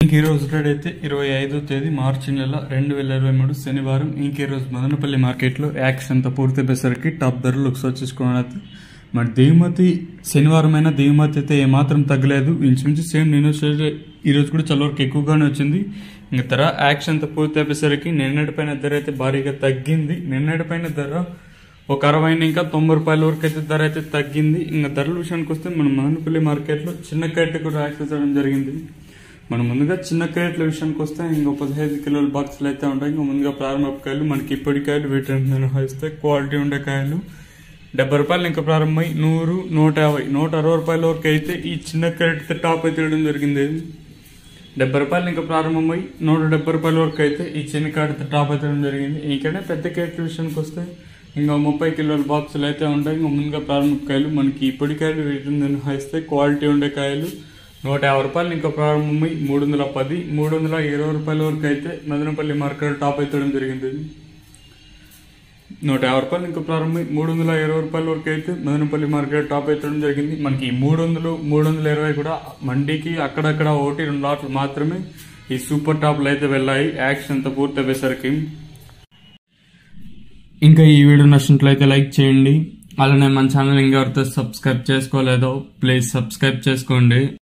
ఇంక ఈ రోజు రేట్ అయితే ఇరవై ఐదో తేదీ మార్చి నెల రెండు వేల ఇరవై మూడు శనివారం ఇంక ఈ రోజు మదనపల్లి మార్కెట్లో యాక్షన్ తో పూర్తి అయ్యేసరికి టాప్ ధరలు ఒకసారి చూసుకోవడానికి మరి దిగుమతి శనివారం అయినా దిగుమతి అయితే ఏమాత్రం తగ్గలేదు ఇంచుమించు సేమ్ నేను వచ్చే- ఈ రోజు కూడా చాలా వరకు ఎక్కువగానే వచ్చింది ఇంకా ధర యాక్షన్ తో పూర్తి అయిపోయేసరికి నిన్నటి పైన ధర అయితే భారీగా తగ్గింది నిన్నటి పైన ధర ఒక అరవై ఇంకా తొంభై రూపాయల వరకు అయితే ధర అయితే తగ్గింది ఇంకా ధరల విషయానికి వస్తే మన మదనపల్లి మార్కెట్లో చిన్న క్యారెట్ కూడా యాక్సెస్ చేయడం జరిగింది మనం ముందుగా చిన్న క్యారెట్ల విషయానికి వస్తే ఇంకో పదిహేను కిలోల బాక్సులు అయితే ఉంటాయి ఇంకా ముందుగా ప్రారంభ కాయలు మనకి ఇప్పటి కాయలు వీటిని మినహాయిస్తే క్వాలిటీ ఉండే కాయలు డెబ్బై రూపాయలు ఇంకా ప్రారంభమై నూరు నూట యాభై నూట అరవై రూపాయల వరకు అయితే ఈ చిన్న క్యారెట్ టాప్ అయితే వేయడం జరిగింది డెబ్బై రూపాయలు ఇంకా ప్రారంభమై నూట డెబ్బై రూపాయల వరకు అయితే ఈ చిన్న క్యారెట్ టాప్ అయితే వేయడం జరిగింది ఇంకనే పెద్ద క్యారెట్ విషయానికి వస్తే ఇంకా ముప్పై కిలోల బాక్సులు అయితే ఉంటాయి ఇంకా ముందుగా ప్రారంభ కాయలు మనకి ఇప్పటి కాయలు వీటిని మినహాయిస్తే క్వాలిటీ ఉండే కాయలు నూట యాభై రూపాయలు ఇంకా ప్రారంభమై మూడు వందల పది మూడు వందల ఇరవై రూపాయల వరకు అయితే మదనపల్లి మార్కెట్ టాప్ ఎత్తడం జరిగింది నూట యాభై రూపాయలు ఇంకా ప్రారంభమై మూడు వందల ఇరవై రూపాయల వరకు అయితే మదనపల్లి మార్కెట్ టాప్ ఎత్తడం జరిగింది మనకి మూడు వందలు మూడు వందల ఇరవై కూడా మండీకి అక్కడక్కడ ఒకటి రెండు లాట్లు మాత్రమే ఈ సూపర్ టాప్లు అయితే వెళ్ళాయి యాక్షన్ అంతా పూర్తి అయ్యేసరికి ఇంకా ఈ వీడియో నచ్చినట్లయితే లైక్ చేయండి అలానే మన ఛానల్ ఇంకా ఎవరితో సబ్స్క్రైబ్ చేసుకోలేదో ప్లీజ్ సబ్స్క్రైబ్ చేసుకోండి